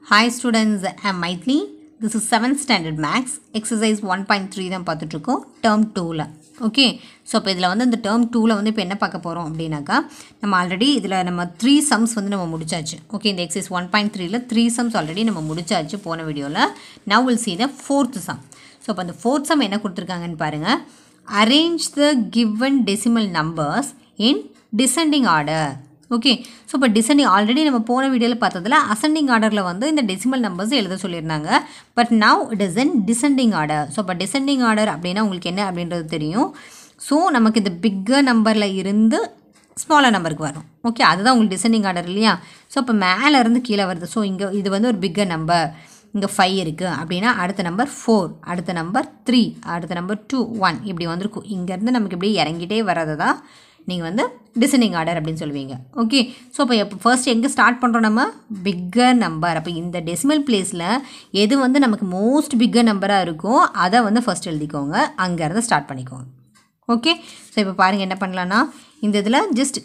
Hi students, I'm Maithili. This is 7th standard max, exercise 1.3 தான் பார்த்துட்ருக்கோம் term 2ல okay so இப்போ இதில் வந்து இந்த டேர்ம் டூவில் வந்து இப்போ என்ன பார்க்க போகிறோம் அப்படின்னாக்கா நம்ம ஆல்ரெடி இதில் நம்ம த்ரீ சம்ஸ் வந்து நம்ம முடிச்சாச்சு ஓகே இந்த எக்ஸைஸ் ஒன் பாயிண்ட் த்ரீல த்ரீ சம்ஸ் ஆல்ரெடி நம்ம முடிச்சாச்சு போன வீடியோவில் now will see the fourth sum so இப்போ அந்த ஃபோர்த் சம் என்ன கொடுத்துருக்காங்கன்னு பாருங்கள் arrange the given decimal numbers in descending order okay so இப்போ டிசெண்டிங் ஆல்ரெடி நம்ம போன வீடியோவில் பார்த்ததுல அசெண்டிங் ஆர்டரில் வந்து இந்த டெசிமல் நம்பர்ஸ் எழுத சொல்லியிருந்தாங்க but now it is in descending order so இப்போ டிசெண்டிங் ஆர்டர் அப்படின்னா உங்களுக்கு என்ன அப்படின்றது தெரியும் ஸோ நமக்கு இந்த பிக்கர் நம்பரில் இருந்து ஸ்மாலர் நம்பருக்கு வரும் ஓகே அதுதான் உங்களுக்கு டிசெண்டிங் ஆர்டர் இல்லையா ஸோ இப்போ மேலே இருந்து கீழே வருது ஸோ இங்கே இது வந்து ஒரு பிக்கர் நம்பர் இங்கே ஃபைவ் இருக்குது அப்படின்னா அடுத்த நம்பர் ஃபோர் அடுத்த நம்பர் த்ரீ அடுத்த நம்பர் டூ ஒன் இப்படி வந்திருக்கும் இங்கேருந்து நமக்கு இப்படி இறங்கிட்டே வர்றது தான் நீங்கள் வந்து டிசெண்டிங் ஆர்டர் அப்படின்னு சொல்லுவீங்க ஓகே ஸோ இப்போ எப்போ ஃபர்ஸ்ட் எங்கே ஸ்டார்ட் பண்ணுறோம் நம்ம பிக்கர் நம்பர் அப்போ இந்த டெசிமல் பிளேஸில் எது வந்து நமக்கு மோஸ்ட் பிக்கர் நம்பராக இருக்கோ அதை வந்து ஃபர்ஸ்ட் எழுதிக்கோங்க அங்கேருந்து ஸ்டார்ட் பண்ணிக்கோங்க ஓகே ஸோ இப்போ பாருங்கள் என்ன பண்ணலான்னா இந்த இதில் just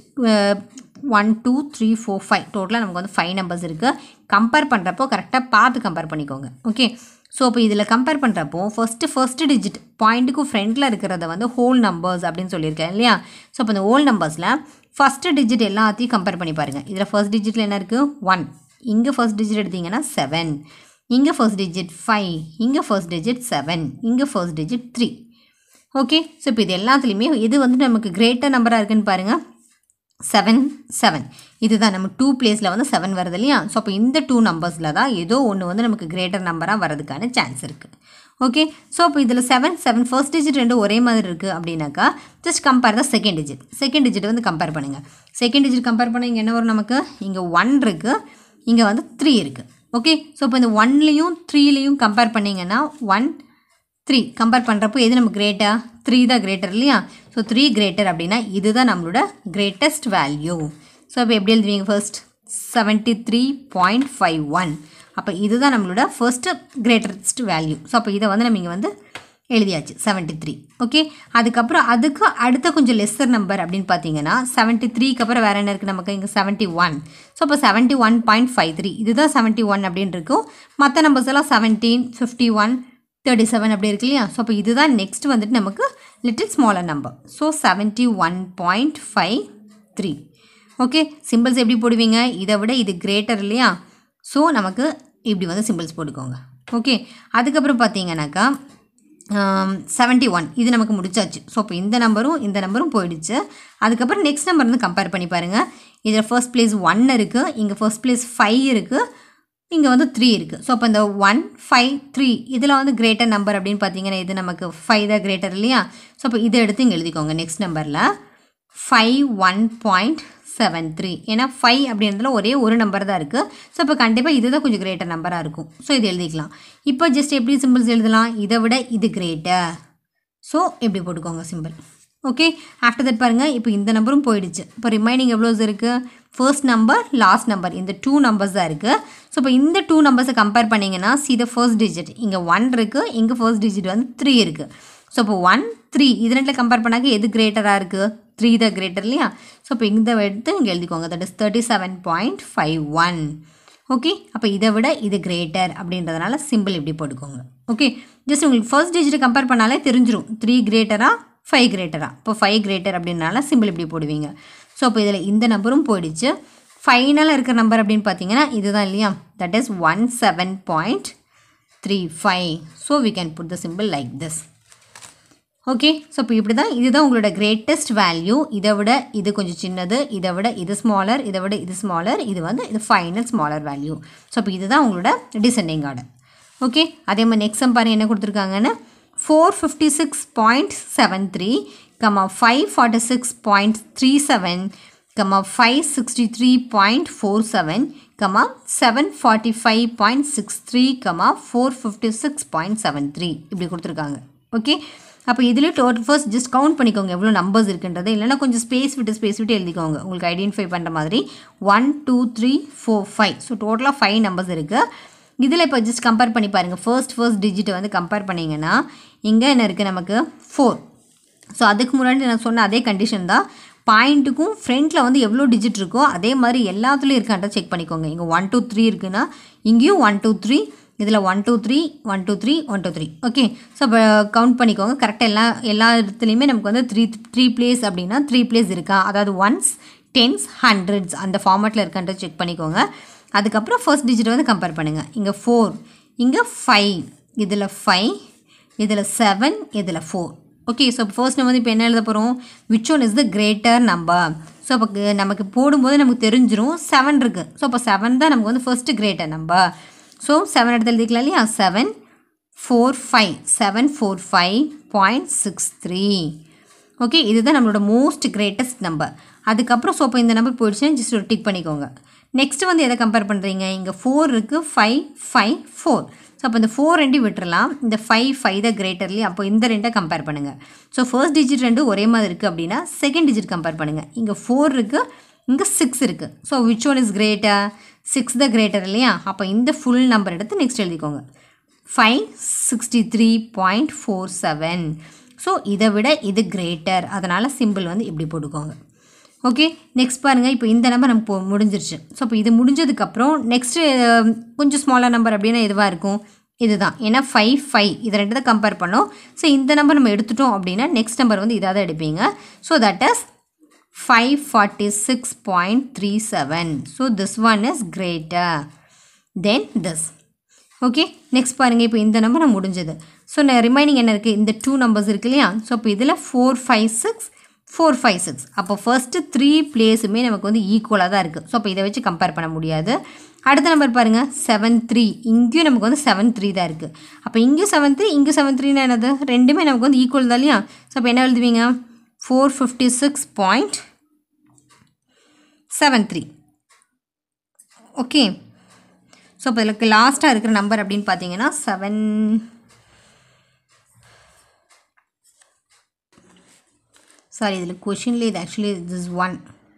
one two three four five டோட்டலாக நமக்கு வந்து ஃபைவ் நம்பர்ஸ் இருக்குது கம்பேர் பண்ணுறப்போ கரெக்டாக பார்த்து கம்பேர் பண்ணிக்கோங்க ஓகே ஸோ இப்போ இதில் கம்பேர் பண்ணுறப்போ ஃபஸ்ட்டு ஃபஸ்ட்டு டிஜிட் பாயிண்ட்டுக்கும் ஃப்ரண்ட்டில் இருக்கிறத வந்து ஹோல் நம்பர்ஸ் அப்படின்னு சொல்லியிருக்கேன் இல்லையா ஸோ இப்போ இந்த ஹோல் நம்பர்ஸில் ஃபஸ்ட்டு டிஜிட் எல்லாத்தையும் கம்பேர் பண்ணி பாருங்கள் இதில் ஃபர்ஸ்ட் டிஜிட்டில் என்ன இருக்குது ஒன் இங்கே ஃபர்ஸ்ட் டிஜிட் எடுத்தீங்கன்னா செவன் இங்கே ஃபர்ஸ்ட் டிஜிட் ஃபைவ் இங்கே ஃபர்ஸ்ட் டிஜிட் செவன் இங்கே first digit three okay so இப்போ இது எல்லாத்துலேயுமே இது வந்து நமக்கு கிரேட்டர் நம்பராக இருக்குன்னு பாருங்கள் செவன் செவன் இதுதான் நம்ம டூ பிளேஸில் வந்து செவன் வருது இல்லையா ஸோ அப்போ இந்த டூ நம்பர்ஸில் தான் ஏதோ ஒன்று வந்து நமக்கு கிரேட்டர் நம்பராக வரதுக்கான சான்ஸ் இருக்குது ஓகே ஸோ இப்போ இதில் செவன் செவன் ஃபர்ஸ்ட் டிஜிட் ரெண்டு ஒரே மாதிரி இருக்குது அப்படின்னாக்கா just compare the second digit second digit வந்து கம்பேர் பண்ணுங்கள் செகண்ட் டிஜிட் கம்பேர் பண்ண இங்கே என்ன வரும் நமக்கு இங்கே ஒன் இருக்குது இங்கே வந்து த்ரீ இருக்குது ஓகே ஸோ இப்போ இந்த ஒன்லேயும் த்ரீலேயும் கம்பேர் பண்ணிங்கன்னா ஒன் த்ரீ கம்பேர் பண்ணுறப்போ எது நம்ம கிரேட்டா த்ரீ தான் கிரேட்டர் இல்லையா ஸோ த்ரீ கிரேட்டர் அப்படின்னா இதுதான் நம்மளோட கிரேட்டஸ்ட் வேல்யூ ஸோ இப்போ எப்படி எழுதுவீங்க first seventy three point five one அப்போ இதுதான் நம்மளோட ஃபர்ஸ்ட்டு கிரேட்டஸ்ட் வேல்யூ ஸோ அப்போ இதை வந்து நம்ம இங்கே வந்து எழுதியாச்சு செவன்ட்டி த்ரீ ஓகே அதுக்கப்புறம் அதுக்கு அடுத்த கொஞ்சம் லெஸ்ஸர் நம்பர் அப்படின்னு பார்த்தீங்கன்னா செவன்ட்டி த்ரீக்கு அப்புறம் வேறு என்ன இருக்குது நமக்கு இங்கே செவன்ட்டி ஒன் ஸோ அப்போ seventy one point five three இதுதான் செவன்ட்டி ஒன் அப்படின்னு இருக்கும் மற்ற நம்பர்ஸ் எல்லாம் seventeen fifty one thirty seven அப்படி இருக்கு இல்லையா ஸோ அப்போ இதுதான் நெக்ஸ்ட் வந்துட்டு நமக்கு little smaller number so seventy one point five three okay symbols எப்படி போடுவீங்க இதை விட இது கிரேட்டர் இல்லையா ஸோ நமக்கு இப்படி வந்து சிம்பிள்ஸ் போட்டுக்கோங்க ஓகே அதுக்கப்புறம் பார்த்தீங்கன்னாக்கா செவன்ட்டி ஒன் இது நமக்கு முடிச்சாச்சு ஸோ இப்போ இந்த நம்பரும் இந்த நம்பரும் போயிடுச்சு அதுக்கப்புறம் நெக்ஸ்ட் நம்பர் வந்து கம்பேர் பண்ணி பாருங்கள் இதில் ஃபர்ஸ்ட் பிளேஸ் ஒன் இருக்குது இங்கே ஃபர்ஸ்ட் பிளேஸ் ஃபைவ் இருக்குது இங்கே வந்து த்ரீ இருக்குது ஸோ அப்போ இந்த ஒன் ஃபைவ் த்ரீ இதில் வந்து கிரேட்டர் நம்பர் அப்படின்னு பார்த்தீங்கன்னா இது நமக்கு ஃபைவ் தான் கிரேட்டர் இல்லையா ஸோ அப்போ இதை எடுத்து இங்கே எழுதிக்கோங்க நெக்ஸ்ட் நம்பரில் five one point seven three ஏன்னா ஃபைவ் அப்படின்றதுல ஒரே ஒரு நம்பர் தான் இருக்குது ஸோ இப்போ கண்டிப்பாக இதுதான் கொஞ்சம் கிரேட்டர் நம்பராக இருக்கும் ஸோ இது எழுதிக்கலாம் இப்போ ஜஸ்ட் எப்படி சிம்பிள்ஸ் எழுதலாம் இதை விட இது கிரேட்டர் ஸோ எப்படி போட்டுக்கோங்க சிம்பிள் ஓகே ஆஃப்டர் தட் பாருங்கள் இப்போ இந்த நம்பரும் போயிடுச்சு இப்போ ரிமைனிங் எவ்வளோஸ் இருக்குது ஃபர்ஸ்ட் நம்பர் லாஸ்ட் நம்பர் இந்த டூ நம்பர்ஸ் தான் இருக்குது ஸோ இப்போ இந்த டூ நம்பர்ஸை கம்பேர் பண்ணிங்கன்னா சி த ஃபர்ஸ்ட் டிஜிட் இங்கே ஒன் இருக்குது இங்கே ஃபர்ஸ்ட் டிஜிட் வந்து த்ரீ இருக்குது ஸோ இப்போ ஒன் த்ரீ இது ரெண்டில் கம்பேர் பண்ணாக்க எது கிரேட்டராக இருக்குது த்ரீ த கிரேட்டர் இல்லையா ஸோ இப்போ இந்த எடுத்து இங்கே எழுதிக்கோங்க that is thirty seven point five one okay அப்போ இதை விட இது கிரேட்டர் அப்படின்றதுனால சிம்பிள் இப்படி போட்டுக்கோங்க ஓகே ஜஸ்ட் உங்களுக்கு ஃபர்ஸ்ட் டிஜிட் கம்பேர் பண்ணாலே தெரிஞ்சிடும் த்ரீ கிரேட்டரா ஃபைவ் கிரேட்டரா இப்போ ஃபைவ் கிரேட்டர் அப்படின்னால சிம்பிள் இப்படி போடுவீங்க ஸோ அப்போ இதில் இந்த நம்பரும் போயிடுச்சு ஃபைனலாக இருக்கிற நம்பர் அப்படின்னு பார்த்தீங்கன்னா இதுதான் இல்லையா that is one seven point three five so we can put the symbol like this okay so இப்போ இப்படி தான் இதுதான் உங்களோட கிரேட்டஸ்ட் வேல்யூ இதை விட இது கொஞ்சம் சின்னது இதை விட இது ஸ்மாலர் இதை விட இது ஸ்மாலர் இது வந்து இது ஃபைனல் ஸ்மாலர் வேல்யூ ஸோ இப்போ இதுதான் உங்களோட டிசெண்டிங் ஆர்டர் ஓகே அதே மாதிரி நெக்ஸ்ட் சம் பாருங்கள் என்ன கொடுத்துருக்காங்கன்னு four fifty six point seven three comma five forty six point three seven comma five sixty three point four seven comma seven forty five point six three comma four fifty six point seven three இப்படி கொடுத்துருக்காங்க okay அப்போ இதில் total first just count பண்ணிக்கோங்க எவ்வளோ numbers இருக்குன்றது இல்லைனா கொஞ்சம் space விட்டு ஸ்பேஸ் விட்டு எழுதிக்கோங்க உங்களுக்கு ஐடென்டிஃபை பண்ணுற மாதிரி one two three four five so டோட்டலாக ஃபைவ் நம்பர்ஸ் இருக்குது இதில் இப்போ ஜஸ்ட் கம்பேர் பண்ணி பாருங்கள் ஃபர்ஸ்ட் ஃபர்ஸ்ட் டிஜிட்டை வந்து கம்பேர் பண்ணிங்கன்னா இங்கே என்ன இருக்குது நமக்கு ஃபோர் ஸோ அதுக்கு முன்னாடி நான் சொன்ன அதே கண்டிஷன் தான் பாயிண்ட்டுக்கும் ஃப்ரண்ட்டில் வந்து எவ்வளோ டிஜிட் இருக்கோ அதே மாதிரி எல்லாத்துலேயும் இருக்கான்ற செக் பண்ணிக்கோங்க இங்கே ஒன் டூ த்ரீ இருக்குன்னா இங்கேயும் ஒன் டூ த்ரீ இதில் one two three one two three one two three okay so இப்போ கவுண்ட் பண்ணிக்கோங்க கரெக்டாக எல்லா எல்லா இடத்துலையுமே நமக்கு வந்து த்ரீ த்ரீ பிளேஸ் அப்படின்னா த்ரீ பிளேஸ் இருக்கா அதாவது ஒன்ஸ் டென்ஸ் ஹண்ட்ரட்ஸ் அந்த ஃபார்மேட்டில் இருக்கான்ற செக் பண்ணிக்கோங்க அதுக்கப்புறம் ஃபர்ஸ்ட் டிஜிட் வந்து கம்பேர் பண்ணுங்கள் இங்கே ஃபோர் இங்கே ஃபைவ் இதில் ஃபைவ் இதில் செவன் இதில் ஃபோர் ஓகே ஸோ ஃபர்ஸ்ட் நம்ம வந்து இப்போ என்ன எழுத போகிறோம் which one is the greater number so அப்போ நமக்கு போடும்போது நமக்கு தெரிஞ்சிரும் செவன் இருக்குது ஸோ அப்போ செவன் தான் நமக்கு வந்து first greater number so seven எடுத்து எழுதிக்கலாம் இல்லையா seven four five seven four five point six three okay இதுதான் நம்மளோட மோஸ்ட் கிரேட்டஸ்ட் நம்பர் அதுக்கப்புறம் ஸோ இப்போ இந்த நம்பர் போயிடுச்சுன்னா ஜஸ்ட் ஒரு டிக் பண்ணிக்கோங்க நெக்ஸ்ட் வந்து எதை கம்பேர் பண்ணுறீங்க இங்கே ஃபோர் இருக்குது ஃபைவ் ஃபைவ் ஃபோர் ஸோ அப்போ இந்த ஃபோர் ரெண்டையும் விட்டுறலாம் இந்த ஃபைவ் ஃபைவ் தான் கிரேட்டர்லி அப்போ இந்த ரெண்டை கம்பேர் பண்ணுங்கள் ஸோ ஃபர்ஸ்ட் டிஜிட் ரெண்டு ஒரே மாதிரி இருக்குது அப்படின்னா செகண்ட் டிஜிட் கம்பேர் பண்ணுங்கள் இங்கே ஃபோர் இருக்குது இங்கே சிக்ஸ் இருக்குது so which one is greater six the greater இல்லையா அப்போ இந்த ஃபுல் நம்பர் எடுத்து நெக்ஸ்ட் எழுதிக்கோங்க five sixty three point four seven so இதை விட இது கிரேட்டர் அதனால் சிம்பிள் வந்து இப்படி போட்டுக்கோங்க ஓகே நெக்ஸ்ட் பாருங்கள் இப்போ இந்த நம்பர் நமக்கு போ- முடிஞ்சிருச்சு ஸோ இப்போ இது முடிஞ்சதுக்கப்புறம் நெக்ஸ்ட்டு கொஞ்சம் ஸ்மாலர் நம்பர் அப்படின்னா எதுவாக இருக்கும் இதுதான் ஏன்னா ஃபைவ் ஃபைவ் இது ரெண்டு தான் கம்பேர் பண்ணோம் ஸோ இந்த நம்பர் நம்ம எடுத்துட்டோம் அப்படின்னா நெக்ஸ்ட் நம்பர் வந்து இதாக தான் எடுப்பீங்க so that is five forty six point three seven so this one is greater then this okay next பாருங்கள் இப்போ இந்த நம்பர் நான் முடிஞ்சது ஸோ நான் ரிமைனிங் என்ன இருக்குது இந்த டூ நம்பர்ஸ் இருக்கு இல்லையா ஸோ இப்போ இதில் four five six four five six அப்போ ஃபர்ஸ்ட்டு த்ரீ பிளேஸுமே நமக்கு வந்து ஈக்குவலாக தான் இருக்குது ஸோ அப்போ இதை வச்சு கம்பேர் பண்ண முடியாது அடுத்த நம்பர் பாருங்கள் செவன் த்ரீ இங்கேயும் நமக்கு வந்து செவன் த்ரீ தான் இருக்குது அப்போ இங்கேயும் செவன் த்ரீ இங்கேயும் செவன் த்ரீனா என்னது ரெண்டுமே நமக்கு வந்து ஈக்குவல் தான் இல்லையா ஸோ அப்போ என்ன எழுதுவீங்க four fifty six point seven three okay so இப்போ இதுக்கு லாஸ்ட்டாக இருக்கிற நம்பர் அப்படின்னு பார்த்தீங்கன்னா செவன் சாரி இதில் கொஷின்லேயே இது actually this one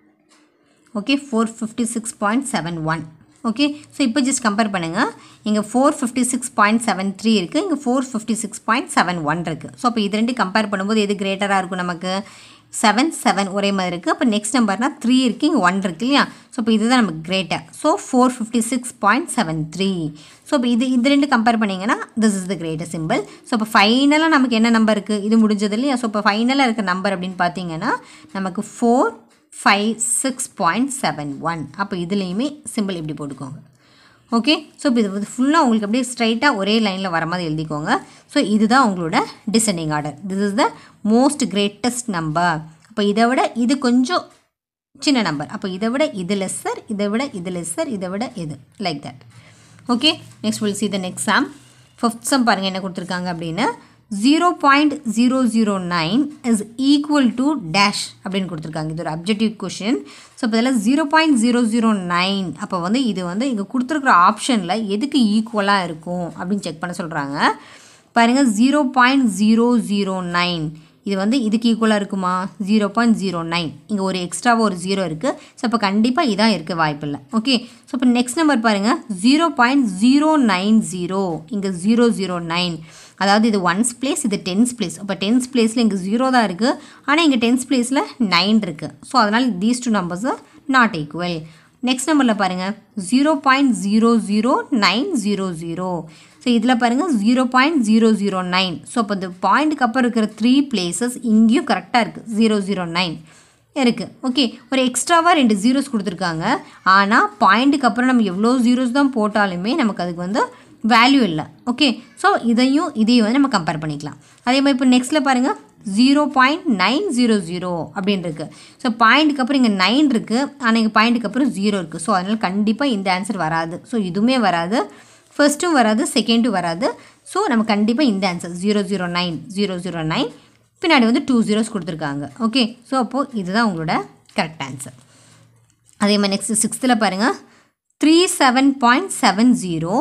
okay four fifty six point seven one okay so இப்போ ஜஸ்ட் கம்பேர் பண்ணுங்கள் இங்கே four fifty six point seven three இருக்குது இங்கே four fifty six point seven one இருக்குது ஸோ அப்போ இது ரெண்டு கம்பேர் பண்ணும்போது எது கிரேட்டராக இருக்கும் நமக்கு செவன் செவன் ஒரே மாதிரி இருக்குது அப்போ நெக்ஸ்ட் நம்பர்னால் த்ரீ இருக்குது இங்கே ஒன் இருக்குது இல்லையா ஸோ இப்போ இதுதான் நமக்கு greater so four fifty six point seven three so இப்போ இது இது ரெண்டு கம்பேர் பண்ணிங்கன்னா this is the greater symbol so இப்போ ஃபைனலாக நமக்கு என்ன நம்பர் இருக்குது இது முடிஞ்சது இல்லையா ஸோ இப்போ ஃபைனலாக இருக்க நம்பர் அப்படின்னு பார்த்தீங்கன்னா நமக்கு four five six point seven one அப்போ இதுலேயுமே சிம்பிள் இப்படி போட்டுக்கோங்க ஓகே ஸோ இப்போ இது வந்து ஃபுல்லாக உங்களுக்கு அப்படியே ஸ்ட்ரைட்டாக ஒரே லைனில் வர மாதிரி எழுதிக்கோங்க ஸோ இதுதான் உங்களோட descending order this is the most greatest number அப்போ இதை விட இது கொஞ்சம் சின்ன நம்பர் அப்போ இதை விட இது லெஸ்ஸர் இதை விட இது லெஸ்ஸர் இதை விட இது like that okay next will see the next sum fifth sum பாருங்கள் என்ன கொடுத்துருக்காங்க அப்படின்னு zero point zero zero nine is equal to dash அப்படின்னு கொடுத்துருக்காங்க இது ஒரு அப்ஜெக்டிவ் கொஷின் ஸோ இப்போ இதில் zero point zero zero nine அப்போ வந்து இது வந்து இங்கே கொடுத்துருக்குற ஆப்ஷனில் எதுக்கு ஈக்குவலாக இருக்கும் அப்படின்னு செக் பண்ண சொல்கிறாங்க பாருங்கள் zero point zero zero nine இது வந்து இதுக்கு ஈக்குவலாக இருக்குமா ஜீரோ பாயிண்ட் ஜீரோ நைன் இங்கே ஒரு எக்ஸ்ட்ராவாக ஒரு ஜீரோ இருக்குது ஸோ இப்போ கண்டிப்பாக இதான் இருக்க வாய்ப்பில்லை ஓகே ஸோ இப்போ நெக்ஸ்ட் நம்பர் பாருங்கள் zero point zero nine zero இங்கே ஜீரோ ஜீரோ நைன் அதாவது இது ஒன்ஸ் பிளேஸ் இது டென்ஸ் பிளேஸ் அப்போ டென்ஸ் பிளேஸில் இங்கே ஜீரோ தான் இருக்குது ஆனால் இங்கே டென்ஸ் பிளேஸில் நைன் இருக்குது ஸோ அதனால் these two numbers not equal next நம்பரில் பாருங்கள் zero point zero zero nine zero zero so இதில் பாருங்கள் zero point zero zero nine so அப்போ இந்த பாயிண்ட்டுக்கு அப்புறம் இருக்கிற த்ரீ பிளேசஸ் இங்கேயும் கரெக்டாக இருக்குது ஜீரோ ஜீரோ நைன் இருக்குது ஓகே ஒரு எக்ஸ்ட்ராவாக ரெண்டு ஜீரோஸ் கொடுத்துருக்காங்க ஆனால் பாயிண்ட்டுக்கு அப்புறம் நம்ம எவ்வளோ ஜீரோஸ் தான் போட்டாலுமே நமக்கு அதுக்கு வந்து வேல்யூ இல்லை ஓகே ஸோ இதையும் இதையும் வந்து நம்ம கம்பேர் பண்ணிக்கலாம் அதே மாதிரி இப்போ நெக்ஸ்ட்டில் பாருங்கள் zero point nine zero zero அப்படின்னு இருக்குது ஸோ பாயிண்ட்டுக்கு அப்புறம் இங்கே நைன் இருக்குது ஆனால் இங்கே பாயிண்ட்டுக்கு அப்புறம் ஜீரோ இருக்குது ஸோ அதனால் கண்டிப்பாக இந்த ஆன்சர் வராது ஸோ இதுவுமே வராது ஃபர்ஸ்ட்டும் வராது செகண்டும் வராது ஸோ நம்ம கண்டிப்பாக இந்த answer zero zero nine zero zero nine பின்னாடி வந்து டூ ஜீரோஸ் கொடுத்துருக்காங்க ஓகே ஸோ அப்போது இதுதான் உங்களோட கரெக்ட் ஆன்சர் அதே மாதிரி நெக்ஸ்ட் சிக்ஸ்த்தில் பாருங்கள் three seven point seven zero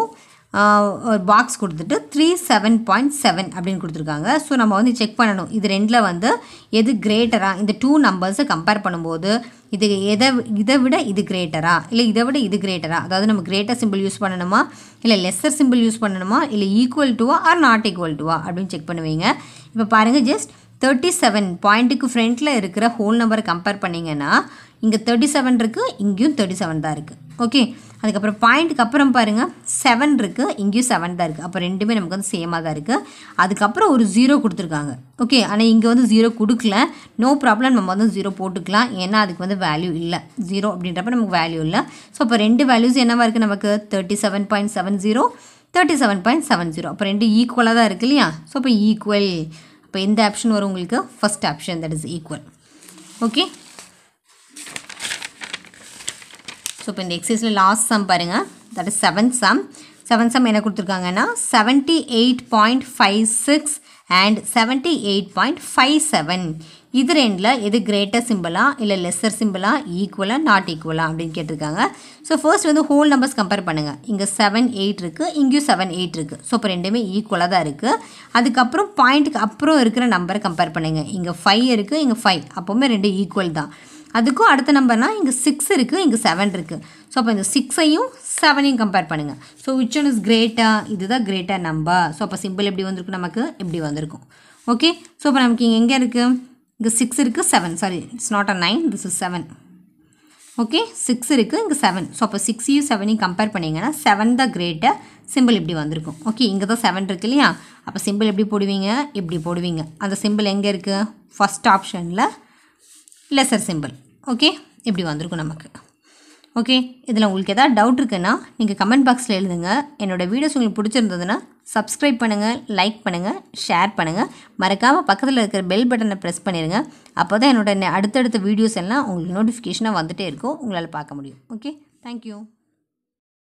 ஒரு பாக்ஸ் கொடுத்துட்டு த்ரீ செவன் பாயிண்ட் செவன் அப்படின்னு கொடுத்துருக்காங்க ஸோ நம்ம வந்து செக் பண்ணணும் இது ரெண்டில் வந்து எது கிரேட்டராக இந்த டூ நம்பர்ஸை கம்பேர் பண்ணும்போது இது எதை இதை விட இது கிரேட்டரா இல்லை இதை விட இது கிரேட்டரா அதாவது நம்ம கிரேட்டர் சிம்பிள் யூஸ் பண்ணணுமா இல்லை லெஸ்ஸர் சிம்பிள் யூஸ் பண்ணணுமா இல்லை ஈக்குவல் டுவா ஆர் நாட் ஈக்குவல் டுவா அப்படின்னு செக் பண்ணுவீங்க இப்போ பாருங்கள் ஜஸ்ட் தேர்ட்டி செவன் பாயிண்ட்டுக்கு ஃப்ரண்ட்டில் இருக்கிற ஹோல் நம்பரை கம்பேர் பண்ணிங்கன்னா இங்கே தேர்ட்டி செவன் இருக்குது இங்கேயும் தேர்ட்டி செவன் தான் இருக்குது ஓகே அதுக்கப்புறம் பாயிண்ட்டுக்கு அப்புறம் பாருங்கள் செவன் இருக்குது இங்கேயும் செவன் தான் இருக்குது அப்போ ரெண்டுமே நமக்கு வந்து சேமாக தான் இருக்குது அதுக்கப்புறம் ஒரு ஜீரோ கொடுத்துருக்காங்க ஓகே ஆனால் இங்கே வந்து ஜீரோ கொடுக்கல நோ ப்ராப்ளம் நம்ம வந்து ஜீரோ போட்டுக்கலாம் ஏன்னா அதுக்கு வந்து வேல்யூ இல்லை ஜீரோ அப்படின்றப்ப நமக்கு வேல்யூ இல்லை ஸோ அப்போ ரெண்டு வேல்யூஸ் என்னவா இருக்குது நமக்கு thirty seven point seven zero thirty seven point seven zero அப்போ ரெண்டு ஈக்குவலாக தான் இருக்குது இல்லையா ஸோ அப்போ ஈக்குவல் இப்போ எந்த ஆப்ஷன் வரும் உங்களுக்கு first option that is equal okay so இப்போ இந்த எக்ஸசைஸில் லாஸ்ட் சம் பாருங்கள் that is seventh sum seventh sum என்ன கொடுத்துருக்காங்கன்னா seventy eight point five six and seventy eight point five seven இது ரெண்டில் எது கிரேட்டர் சிம்பிளா இல்லை லெஸ்ஸர் சிம்பிளா ஈக்குவலாக நாட் ஈக்குவலா அப்படின்னு கேட்டிருக்காங்க ஸோ ஃபர்ஸ்ட் வந்து ஹோல் நம்பர்ஸ் கம்பேர் பண்ணுங்கள் இங்கே செவன் எயிட் இருக்குது இங்கேயும் செவன் எயிட் இருக்குது ஸோ இப்போ ரெண்டுமே ஈக்குவலாக தான் இருக்குது அதுக்கப்புறம் பாயிண்ட்டுக்கு அப்புறம் இருக்கிற நம்பரை கம்பேர் பண்ணுங்கள் இங்கே ஃபைவ் இருக்குது இங்கே ஃபைவ் அப்போவுமே ரெண்டு ஈக்குவல் தான் அதுக்கும் அடுத்த நம்பர்னா இங்கே சிக்ஸ் இருக்குது இங்கே செவன் இருக்குது ஸோ அப்போ இந்த சிக்ஸையும் செவனையும் கம்பேர் பண்ணுங்கள் so which one is greater இதுதான் கிரேட்டா நம்பர் ஸோ அப்போ சிம்பிள் எப்படி வந்திருக்கும் நமக்கு எப்படி வந்திருக்கும் ஓகே ஸோ இப்போ நமக்கு இங்கே எங்கே இருக்குது இங்கே சிக்ஸ் இருக்குது seven sorry it's not a nine this is seven okay six இருக்குது இங்கே செவன் ஸோ அப்போ சிக்ஸையும் செவனையும் கம்பேர் பண்ணிங்கன்னா செவன் தான் கிரேட்டர் சிம்பிள் இப்படி வந்திருக்கும் ஓகே இங்கே தான் செவன் இருக்கு இல்லையா அப்போ சிம்பிள் எப்படி போடுவீங்க இப்படி போடுவீங்க அந்த சிம்பிள் எங்கே இருக்குது ஃபஸ்ட் ஆப்ஷனில் லெசர் சிம்பிள் ஓகே இப்படி வந்திருக்கும் நமக்கு ஓகே இதில் உங்களுக்கு எதாவது டவுட் இருக்குன்னா நீங்கள் கமெண்ட் பாக்ஸில் எழுதுங்க என்னோடய வீடியோஸ் உங்களுக்கு பிடிச்சிருந்ததுன்னா சப்ஸ்கிரைப் பண்ணுங்கள் லைக் பண்ணுங்கள் ஷேர் பண்ணுங்கள் மறக்காமல் பக்கத்தில் இருக்கிற பெல் பட்டனை ப்ரெஸ் பண்ணிடுங்க அப்போ தான் என்னோட அடுத்தடுத்த வீடியோஸ் எல்லாம் உங்களுக்கு நோட்டிஃபிகேஷனாக வந்துகிட்டே இருக்கும் உங்களால் பார்க்க முடியும் ஓகே தேங்க்யூ